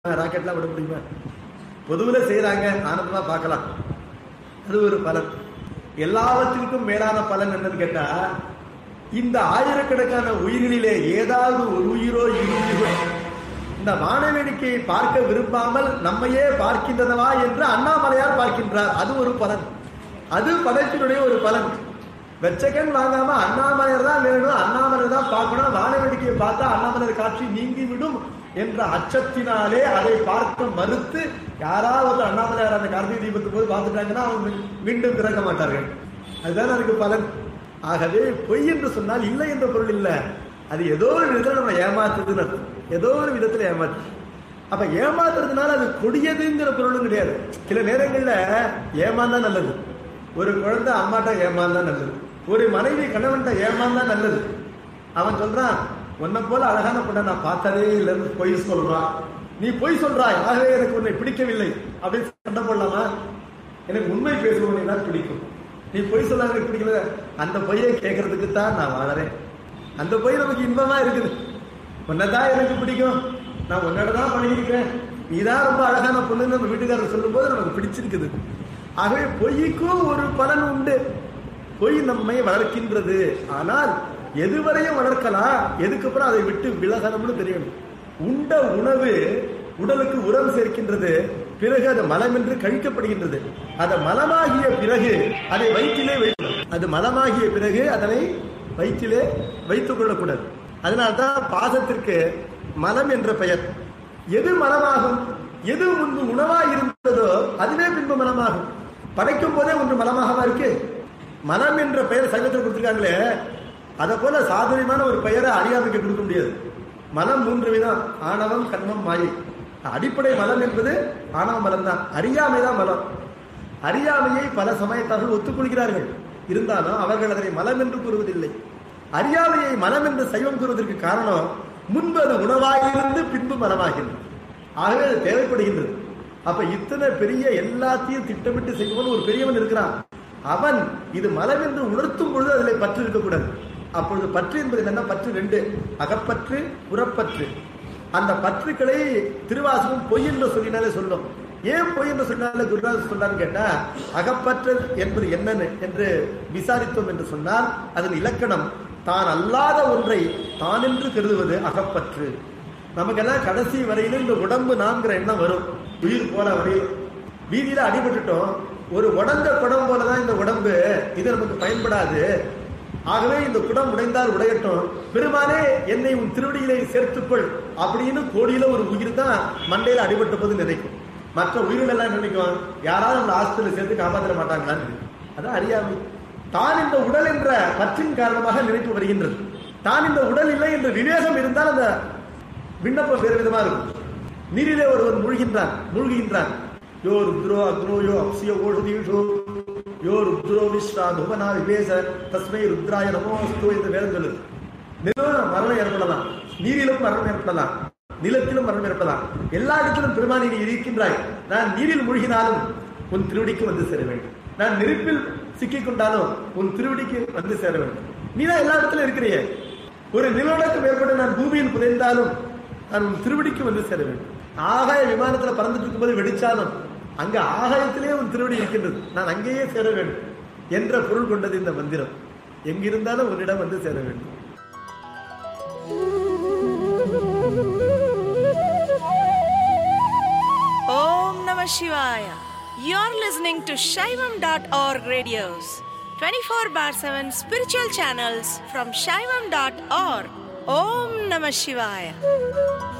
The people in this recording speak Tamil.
ராக்கெட்லாம் விட முடியுமா பொதுவில் செய்கிறாங்க ஆனந்தமாக பார்க்கலாம் அது ஒரு பலன் எல்லாவற்றிற்கும் மேலான பலன் என்னன்னு கேட்டா இந்த ஆயிரக்கணக்கான உயிர்களிலே ஏதாவது ஒரு உயிரோ இரு உயிரோ இந்த வானவேடிக்கையை பார்க்க விரும்பாமல் நம்மையே பார்க்கின்றனவா என்று அண்ணாமலையார் பார்க்கின்றார் அது ஒரு பலன் அது படைப்பினுடைய ஒரு பலன் வெச்சக்கன் வாங்காம அண்ணாமலையார் தான் வேணும் அண்ணாமலையார் தான் பார்க்கணும் வானவேடிக்கையை பார்த்தா அண்ணாமலையார் காட்சி நீங்கிவிடும் என்ற அச்சத்தினாலே அதை பார்க்க மறுத்து யாராவது அண்ணாமலையார் அந்த கார்த்திகை தீபத்து போது பார்த்துட்டாங்கன்னா அவங்க மீண்டும் திறக்க மாட்டார்கள் அதுதான் அதுக்கு பலன் ஆகவே பொய் என்று சொன்னால் இல்லை என்ற பொருள் இல்லை அது ஏதோ ஒரு விதத்தில் நம்ம ஏமாத்துதுன்னு அர்த்தம். ஏதோ ஒரு விதத்தில் ஏமாத்து அப்ப ஏமாத்துறதுனால அது கொடியதுங்கிற பொருளும் கிடையாது சில நேரங்கள்ல ஏமாந்தா நல்லது ஒரு குழந்தை அம்மாட்ட ஏமாந்தா நல்லது ஒரு மனைவி கணவன்கிட்ட ஏமாந்தா நல்லது அவன் சொல்றான் உன்னை போல அழகான பொண்ணை நான் பார்த்ததே இல்லைன்னு பொய் சொல்றான் நீ பொய் சொல்றாய் ஆகவே எனக்கு உன்னை பிடிக்கவில்லை அப்படின்னு சண்டை போடலாமா எனக்கு உண்மை பேசுவவனை தான் பிடிக்கும் நீ பொய் சொல்ல எனக்கு பிடிக்கல அந்த பொய்யை கேட்கறதுக்கு தான் நான் வாழறேன் அந்த பொய் நமக்கு இன்பமா இருக்குது உன்னைதான் எனக்கு பிடிக்கும் நான் உன்னோட தான் பழகிருக்கேன் நீ தான் ரொம்ப அழகான பொண்ணுன்னு நம்ம வீட்டுக்காரர் சொல்லும்போது நமக்கு பிடிச்சிருக்குது ஆகவே பொய்க்கும் ஒரு பலன் உண்டு பொய் நம்மை வளர்க்கின்றது ஆனால் எதுவரையும் வளர்க்கலாம் எதுக்கப்புறம் அதை விட்டு விலகணும்னு தெரியணும் உண்ட உணவு உடலுக்கு உரம் சேர்க்கின்றது பிறகு அது மலம் என்று கழிக்கப்படுகின்றது அது மலமாகிய பிறகு அதை வயிற்றிலே வைக்கணும் அது மலமாகிய பிறகு அதனை வயிற்றிலே வைத்துக் கொள்ளக்கூடாது அதனால்தான் பாசத்திற்கு மலம் என்ற பெயர் எது மலமாகும் எது முன்பு உணவாக இருந்ததோ அதுவே பின்பு மலமாகும் படைக்கும் போதே ஒன்று மலமாகவா இருக்கு மலம் என்ற பெயர் சைவத்தில் கொடுத்திருக்காங்களே அதை போல சாதுரியமான ஒரு பெயரை அறியாமைக்கு கொடுக்க முடியாது மலம் மூன்று விதம் ஆணவம் கண்மம் மாயை அடிப்படை மலம் என்பது ஆணவ மலம் தான் அறியாமை தான் மலம் அறியாமையை பல சமயத்தார்கள் ஒத்துக்கொள்கிறார்கள் இருந்தாலும் அவர்கள் அதனை மலம் என்று கூறுவதில்லை அறியாமையை மலம் என்று சைவம் கூறுவதற்கு காரணம் முன்பு அது உணவாகியிருந்து பின்பு மலமாகின்றது ஆகவே அது தேவைப்படுகின்றது அப்ப இத்தனை பெரிய எல்லாத்தையும் திட்டமிட்டு செய்வன் ஒரு பெரியவன் இருக்கிறான் அவன் இது மலம் என்று உணர்த்தும் பொழுது அதில் பற்று இருக்கக்கூடாது அப்பொழுது பற்று என்பது என்ன பற்று ரெண்டு அகப்பற்று புறப்பற்று அந்த பற்றுக்களை திருவாசகம் பொய் என்று சொல்லினாலே சொல்லும் ஏன் பொய் என்று சொன்னாலே குருநாதர் சொன்னான்னு கேட்டா அகப்பற்று என்பது என்னன்னு என்று விசாரித்தோம் என்று சொன்னால் அதன் இலக்கணம் தான் அல்லாத ஒன்றை தான் என்று கருதுவது அகப்பற்று நமக்கெல்லாம் கடைசி வரையிலும் இந்த உடம்பு நான்கிற எண்ணம் வரும் உயிர் போல வரையில் வீதியில அடிபட்டுட்டோம் ஒரு உடஞ்ச குடம் போலதான் இந்த உடம்பு இது நமக்கு பயன்படாது ஆகவே இந்த குடம் உடைந்தால் உடையட்டும் பெருமானே என்னை உன் திருவடியிலே சேர்த்துக்கொள் அப்படின்னு கோடியில ஒரு உயிர் தான் மண்டையில அடிபட்ட போது நினைக்கும் மற்ற உயிர்கள் எல்லாம் நினைக்கும் யாராவது நம்ம ஹாஸ்பிட்டல் சேர்த்து காப்பாற்ற மாட்டாங்களான்னு அதான் அறியாமை தான் இந்த உடல் என்ற பற்றின் காரணமாக நினைப்பு வருகின்றது தான் இந்த உடல் இல்லை என்ற விவேகம் இருந்தால் அந்த விண்ணப்பம் வேறு விதமா இருக்கும் நீரிலே ஒருவன் மூழ்கின்றான் மூழ்கின்றான் யோ ருத்ரோ அக்னோ யோ அப்சியோ ஓஷதீஷோ யோ ருத்ரோ விஸ்வா துபனா விவேச தஸ்மை ருத்ராய நமோஸ்து என்று வேதம் சொல்லுது நிலம் மரணம் ஏற்படலாம் நீரிலும் மரணம் ஏற்படலாம் நிலத்திலும் மரணம் ஏற்படலாம் எல்லா இடத்திலும் பெருமானி நீ இருக்கின்றாய் நான் நீரில் மூழ்கினாலும் உன் திருவடிக்கு வந்து சேர வேண்டும் நான் நெருப்பில் சிக்கிக் கொண்டாலும் உன் திருவடிக்கு வந்து சேர வேண்டும் நீ தான் எல்லா இடத்திலும் இருக்கிறியே ஒரு நிலநடுக்கம் ஏற்பட்டு நான் பூமியில் புதைந்தாலும் நான் உன் திருவடிக்கு வந்து சேர வேண்டும் ஆகாய விமானத்துல பறந்துட்டு இருக்கும்போது வெடிச்சாலும் அங்க ஆகாயத்திலே உன் திருவடி இருக்கின்றது நான் அங்கேயே சேர வேண்டும் என்ற பொருள் கொண்டது இந்த மந்திரம் எங்கிருந்தாலும் உன்னிடம் வந்து சேர வேண்டும் Om Namah Shivaya. You're listening to Shaivam.org radios, 24 bar 7 spiritual channels from Shaivam.org. Om Namah Shivaya.